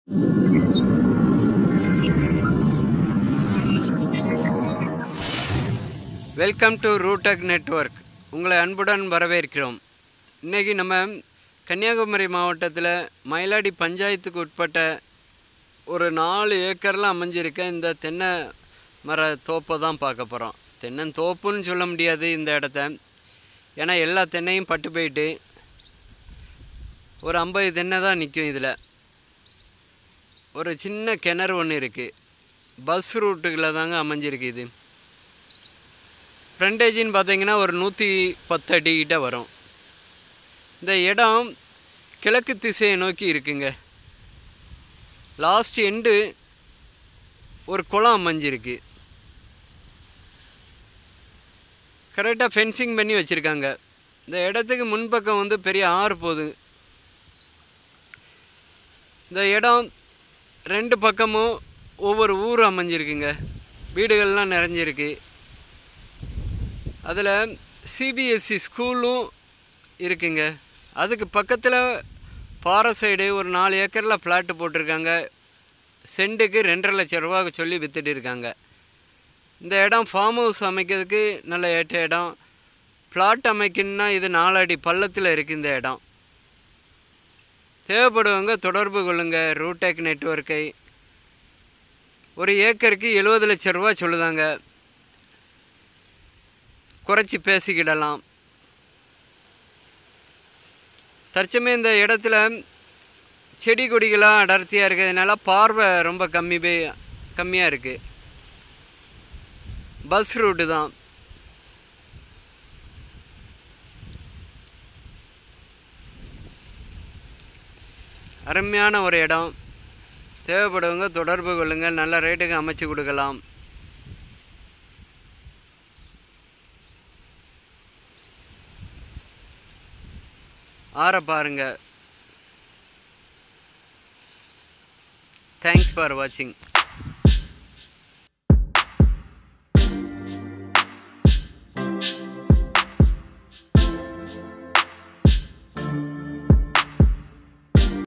welcome to ரூடெக் network உங்களை அன்புடன் வரவேற்கிறோம் இன்றைக்கி நம்ம கன்னியாகுமரி மாவட்டத்தில் மயிலாடி பஞ்சாயத்துக்கு உட்பட்ட ஒரு நாலு ஏக்கரில் அமைஞ்சிருக்க இந்த தென்னை மர தோப்பை தான் பார்க்க போகிறோம் தென்னந்தோப்புன்னு சொல்ல முடியாது இந்த இடத்த ஏன்னா எல்லா தென்னையும் பட்டு போயிட்டு ஒரு ஐம்பது தென்னை தான் நிற்கும் இதில் ஒரு சின்ன கிணறு ஒன்று இருக்குது பஸ் ரூட்டுகளில் தாங்க அமைஞ்சிருக்கு இது ஃப்ரண்டேஜின்னு பார்த்தீங்கன்னா ஒரு நூற்றி பத்து அடி கிட்ட வரும் இந்த இடம் கிழக்கு திசையை நோக்கி இருக்குங்க லாஸ்ட் எண்டு ஒரு குளம் அமைஞ்சிருக்கு கரெக்டாக ஃபென்சிங் பண்ணி வச்சுருக்காங்க இந்த இடத்துக்கு முன்பக்கம் வந்து பெரிய ஆறு போகுது இந்த இடம் ரெண்டு பக்கமும் ஒவ்வொரு ஊர் அமைஞ்சிருக்குங்க வீடுகள்லாம் நிறைஞ்சிருக்கு அதில் சிபிஎஸ்சி ஸ்கூலும் இருக்குங்க அதுக்கு பக்கத்தில் பாறை சைடு ஒரு நாலு ஏக்கரில் ஃப்ளாட்டு போட்டிருக்காங்க சென்ட்டுக்கு ரெண்டரை லட்ச ரூபா சொல்லி விற்றுட்டு இருக்காங்க இந்த இடம் ஃபார்ம் ஹவுஸ் அமைக்கிறதுக்கு நல்ல ஏற்ற இடம் ஃப்ளாட் அமைக்கணும்னா இது நாலடி பள்ளத்தில் இருக்குது இந்த இடம் தேவைப்படுவங்க தொடர்பு கொள்ளுங்கள் ரூடெக் நெட்வொர்க்கை ஒரு ஏக்கருக்கு எழுபது லட்ச ரூபா சொல்லுதாங்க குறைச்சி பேசிக்கிடலாம் தற்சமயம் இந்த இடத்துல செடி கொடிகளாக அடர்த்தியாக இருக்கிறதுனால பார்வை ரொம்ப கம்மி பே கம்மியாக இருக்குது பஸ் ரூட்டு தான் அருமையான ஒரு இடம் தேவைப்படுவங்க தொடர்பு கொள்ளுங்கள் நல்ல ரேட்டுக்கு அமைச்சு கொடுக்கலாம் ஆற பாருங்க தேங்க்ஸ் ஃபார் வாட்சிங்